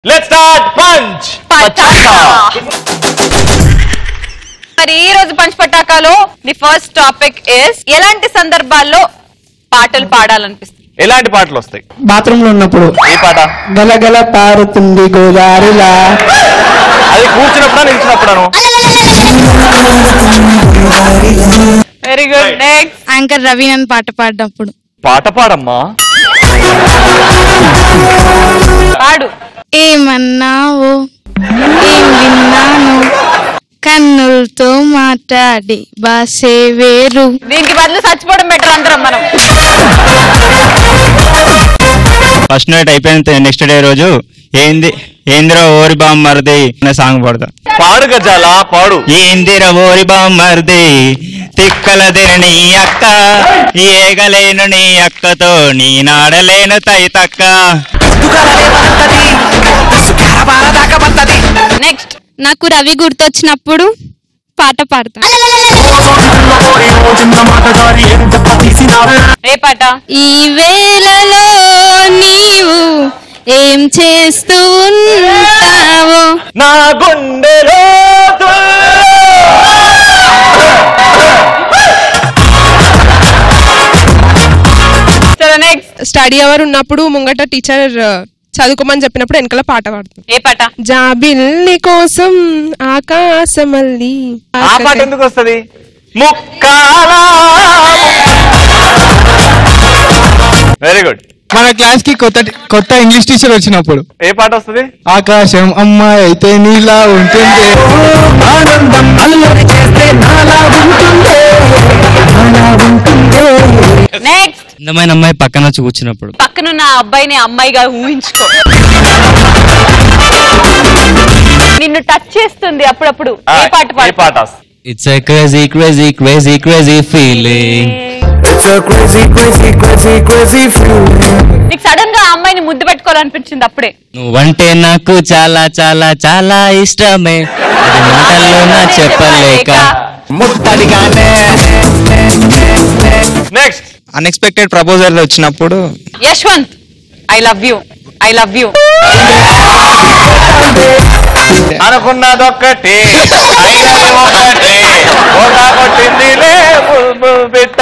Let's start punch Pataka. మరి ఈ రోజు పంచ్ పటాకాలో ది ఫస్ట్ టాపిక్ ఇస్ ఎలాంటి సందర్భాల్లో పాటలు పాడాలనిపిస్తుంది ఎలాంటి పాటలు వస్తాయి బాత్రూమ్ లో ఉన్నప్పుడు ఏ పాట గలగల పారుతుంది గోదారిలా అది కూర్చున్నప్పుడా నిలిచినప్పుడాను వెరీ గుడ్ నెక్స్ట్ యాంకర్ రవీనన్ పాట పాడినప్పుడు పాట పాడమ్మా పాడు ఏమన్నావో ఏం విన్నాను కన్నులతో మాట్లాడి బాసే వేరు దీనికి బదులు చచ్చిపోవడం బెటర్ అందరం మనం ఫస్ట్ నైట్ అయిపోయిన నెక్స్ట్ డే రోజు ఏంది ఏందిరా ఓరి బామ్మర్ది అనే సాంగ్ పాడతా పాడు గజాల పాడు ఏందిరా ఓరి బామ్మర్ది తిక్కలదిన నీ అక్క ఏగలేను నీ అక్కతో నీ నాడలేను తైతక్క నెక్స్ట్ నాకు రవి గుర్తొచ్చినప్పుడు పాట పాడతా ఏ పాట ఈ వేళలో నీవు ఏం చేస్తూ ఉంటావో నా గుండెలో చలో నెక్స్ట్ స్టడీ అవర్ ఉన్నప్పుడు ముంగట టీచర్ చదువుకోమని చెప్పినప్పుడు వెనకాల పాట పాడుతుంది ఏ పాట జాబిల్లి కోసం ఆకాశమల్లి ఆ పాట ఎందుకు వస్తది ముక్కాల వెరీ గుడ్ మన క్లాస్ కి కొత్త కొత్త ఇంగ్లీష్ టీచర్ వచ్చినప్పుడు ఏ పాట వస్తది ఆకాశం అమ్మాయి అయితే నీలా ఉంటుంది ఆనందం అల్లరి చేస్తే నాలా ఉంటుంది నాలా ఉంటుంది నెక్స్ట్ అందమైన అమ్మాయి పక్కన వచ్చి కూర్చున్నప్పుడు పక్కనున్న ఆ అబ్బాయిని అమ్మాయిగా ఊహించుకో నిన్ను టచ్ చేస్తుంది అప్పుడప్పుడు ఆ, ఏ పాట ఏ పాడు పాట it's a crazy crazy crazy crazy feeling It's a crazy, crazy, crazy, crazy feeling. నీకు సడన్ గా ఆ అమ్మాయిని ముద్దు పెట్టుకోవాలనిపించింది అప్పుడే నువ్వంటే నాకు చాలా చాలా చాలా ఇష్టమే అది మాటల్లో నా చెప్పలేక ముట్టడిగానే నెక్స్ట్ అన్ఎక్స్పెక్టెడ్ ప్రపోజల్ వచ్చినప్పుడు Yashwant I love you I love you అనుకున్నదొక్కటి అయినది ఒకటి ఓడా కొట్టిందిలే బుల్బుల్ బిట్ట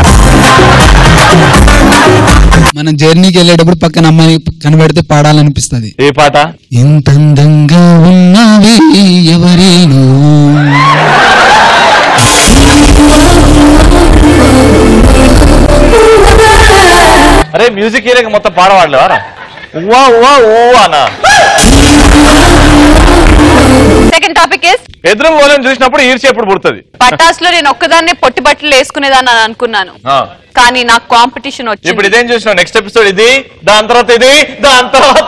మనం జర్నీకి వెళ్ళేటప్పుడు పక్కన అమ్మాయి కనబడితే పాడాలనిపిస్తుంది ఏ పాట ఎంత అందంగా ఉన్నవి ఎవరేను అరే మ్యూజిక్ ఏరియా మొత్తం పాడవాడలేవారా ఉవ్వా ఉవ్వా ఊ అనా సెకండ్ టాపిక్ ఇస్ ఎదురు వాళ్ళని చూసినప్పుడు ఈర్చి ఎప్పుడు పుడుతుంది పటాస్ లో నేను ఒక్కదాన్నే పొట్టి బట్టలు వేసుకునేదాన్ని అని అనుకున్నాను ఆ. కానీ నాకు కాంపిటీషన్ ఇప్పుడు వచ్చింది ఇదేం చూసినావు నెక్స్ట్ ఎపిసోడ్ ఇది దాని తర్వాత ఇది దాని తర్వాత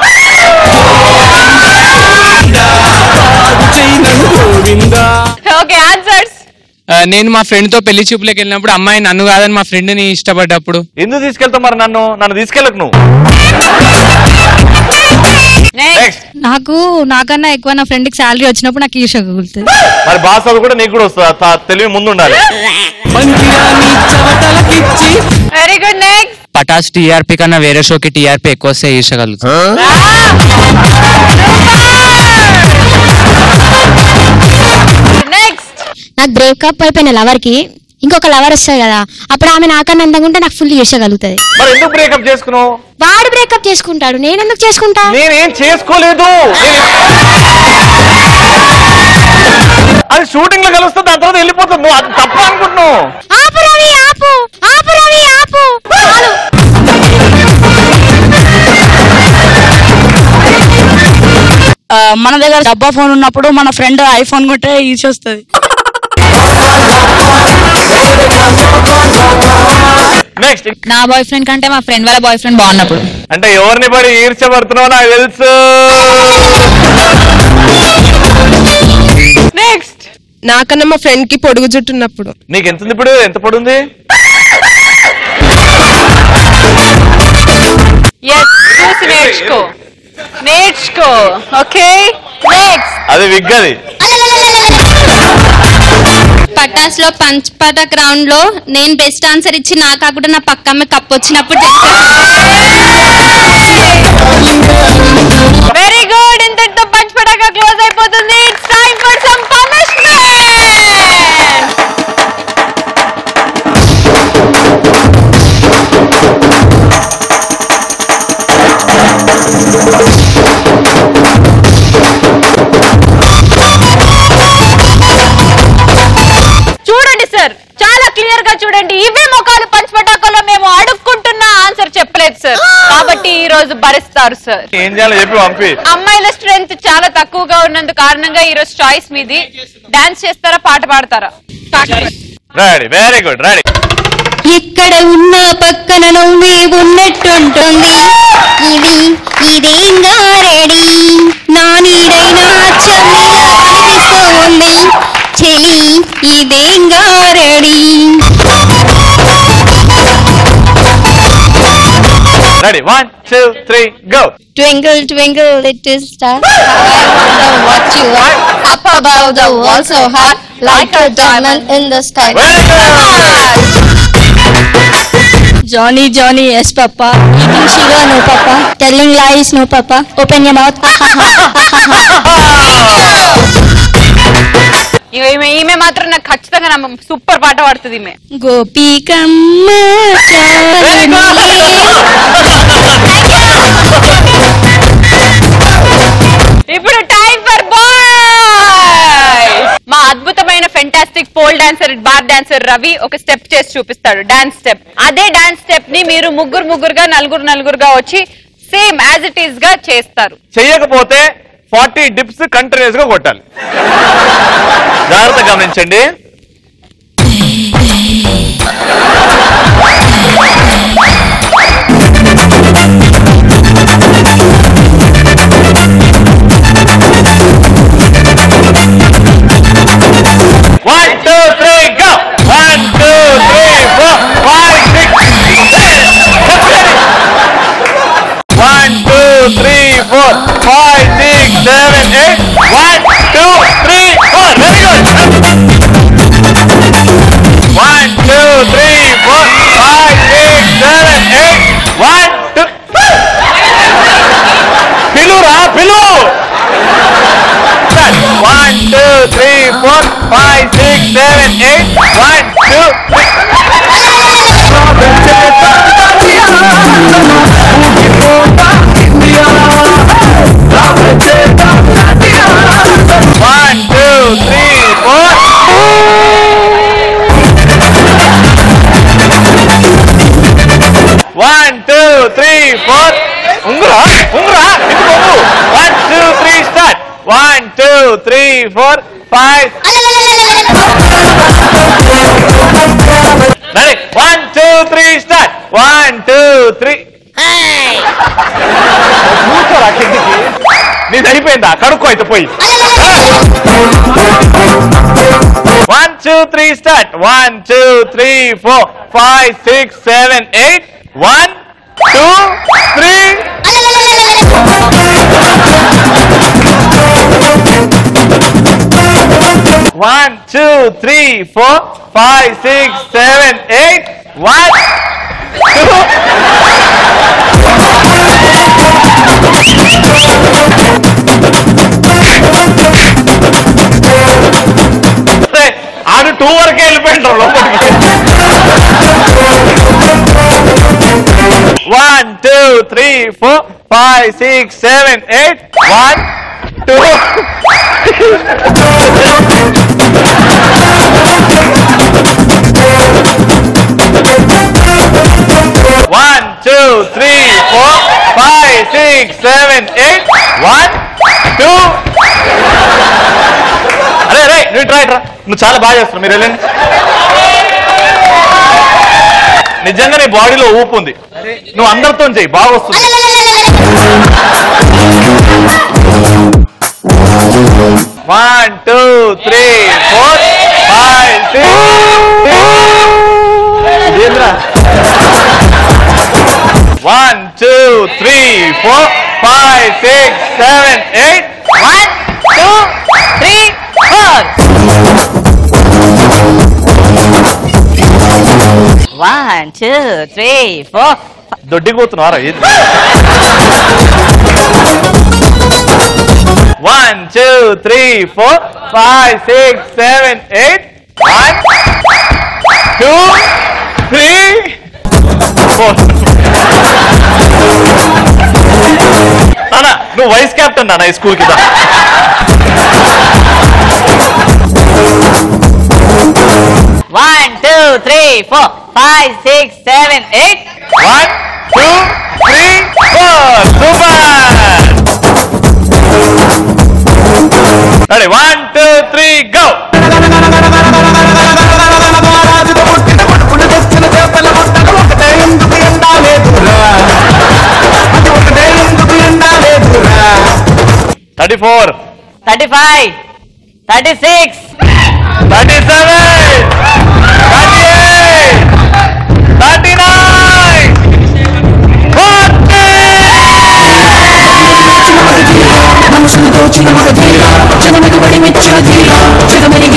ఓకే ఆన్సర్స్ నేను మా ఫ్రెండ్ తో పెళ్లి చూపులకు వెళ్ళినప్పుడు అమ్మాయి నన్ను కాదని మా ఫ్రెండ్ ని ఇష్టపడ్డప్పుడు ఎందుకు తీసుకెళ్తావు మరి నన్ను నన్ను తీసుకెళ్ళకు నువ్వు నెక్స్ట్ నెక్స్ట్ నాకు నాకన్నా ఎక్కువ నా ఫ్రెండ్ కి శాలరీ వచ్చినప్పుడు నాకు ఈర్ష కలుగుతుంది మరి బాస్ చదువు కూడా నీకు కూడా వస్తుంది ఆ త- తెలివి ముందు ఉండాలి very good next Patas TRP కన్నా వేరే షోకి టీఆర్పీ ఎక్కువ వస్తే ఈర్షగలుగుతుంది నెక్స్ట్ నాకు బ్రేకప్ అయిపోయిన లవర్ కి ఇంకొక లవర్ వస్తుంది కదా అప్పుడు ఆమె నాకన్నా అందంగా ఉంటే నాకు ఫుల్ ఈర్షగలుగుతుంది మరి ఎందుకు బ్రేకప్ చేసుకున్నావు వాడు బ్రేకప్ చేసుకుంటాడు నేను ఎందుకు చేసుకుంటా నేనేం చేసుకోలేదు నేను- అది షూటింగ్ లో కలుస్తే దాని తర్వాత వెళ్ళిపోతుంది నువ్వు అది తప్ప అనుకుంటున్నావు ఆపు రవి ఆపు ఆపు రవి ఆపు చాలు మన దగ్గర డబ్బా ఫోన్ ఉన్నప్పుడు మన ఫ్రెండ్ ఐఫోన్ కొంటే ఈజీ వస్తుంది నెక్స్ట్ నా బాయ్ ఫ్రెండ్ కంటే మా ఫ్రెండ్ వాళ్ళ బాయ్ ఫ్రెండ్ బాగున్నప్పుడు అంటే ఎవరిని పడి ఈర్చబడుతున్నావు నాకు తెలుసు నెక్స్ట్ నాకన్నా మా ఫ్రెండ్ కి పొడుగు జుట్టు ఉన్నప్పుడు నీకు ఎంత ఉంది ఇప్పుడు ఎంత పడుంది ఎస్ చూసి నేర్చుకో నేర్చుకో ఓకే నెక్స్ట్ అది విగ్గది పటాస్ లో పంచ్ పటాక్ రౌండ్ లో నేను బెస్ట్ ఆన్సర్ ఇచ్చి నా కాకుండా నా పక్క అమ్మాయి కప్ వచ్చినప్పుడు వెరీ గుడ్ ఇంతటితో పంచ్ పటాక క్లోజ్ అయిపోతుంది it's time for some punishment చూడండి సార్ చాలా క్లియర్ గా చూడండి ఇవే ముఖాలు పంచపటాకలో మేము అడుక్కుంటున్న ఆన్సర్ చెప్పలేదు సార్ కాబట్టి ఈ రోజు భరిస్తారు సార్ ఏం చేయాలో చెప్పి పంపి అమ్మాయిల స్ట్రెంత్ చాలా తక్కువగా ఉన్నందు కారణంగా ఈ రోజు చాయిస్ మీది డాన్స్ చేస్తారా పాట పాడతారా రెడీ వెరీ గుడ్ రెడీ ఎక్కడ ఉన్నా పక్కన నువ్వే ఉన్నట్టుంటుంది ఇది ఇదేంగా రెడీ నా నీడైనా చల్లిగా కనిపిస్తూ ఉంది చెలి ఇదేంగా ready ready one two three go Twinkle, twinkle, little star, how I wonder what you are. Up above the world so high, like a diamond in the sky. Very good Johnny, Johnny, yes, Papa. Eating sugar, no, Papa. Telling lies, no, Papa. Open your mouth. ఇగో ఈమె ఈమె మాత్రం నాకు ఖచ్చితంగా నమ్మ super పాట పాడుతుంది ఈమె గోపికమ్మ ఇప్పుడు టైం ఫర్ బాయ్ మా అద్భుతమైన fantastic pole dancer bar dancer Ravi ఒక స్టెప్ చేసి చూపిస్తాడు డాన్స్ స్టెప్ అదే డాన్స్ స్టెప్ ని మీరు ముగ్గురు ముగ్గురుగా నలుగురు నలుగురుగా వచ్చి సేమ్ యాజ్ ఇట్ ఈస్ గా చేస్తారు చెయ్యకపోతే ఫార్టీ డిప్స్ కంటిన్యూస్ గా కొట్టాలి జాగ్రత్త గమనించండి one two three go one two three four five six One, two, three, four, five, six, seven, eight. One, two, three, four. Very good. One, two, three, four, five, six, seven, eight. One, two. పిలురా పిలు one two three four five six seven eight one two one two three four one two three four ఉంగురా ఉంగురా one two three start one two three four five ready one two three start one two three కూర్చోరా కిందికి నీది అయిపోయిందా కడుక్కో అయితే పోయి one two three start one two three four five six seven eight one two three one two three four five six seven eight one two ఆడు two వరకే వెళ్ళిపోయింటారు లోపలికి one two three four five six seven eight one two one two three four five six seven eight one two అరే రే నువ్వు try ట్రా నువ్వు చాలా బాగా చేస్తున్నావు మీరు వెళ్ళండి నిజంగా నీ బాడీలో ఊపు ఉంది నువ్వు అందరితో చెయ్యి బాగా వస్తుంది one two three four five six one two three four five six seven eight one two three four one two three four దొడ్డికి పోతున్నారా one two three four five six seven eight one two three four నాన్న నువ్వు vice captain నాన్న ఈ school కి దా. One two three four five six seven eight one two three four super ready one two three go thirty four thirty five thirty six thirty seven thirty eight thirty nine మనుషులు దోచిన మగధీర జనమికి బడి మెచ్చిన ధీర జగమెరిగి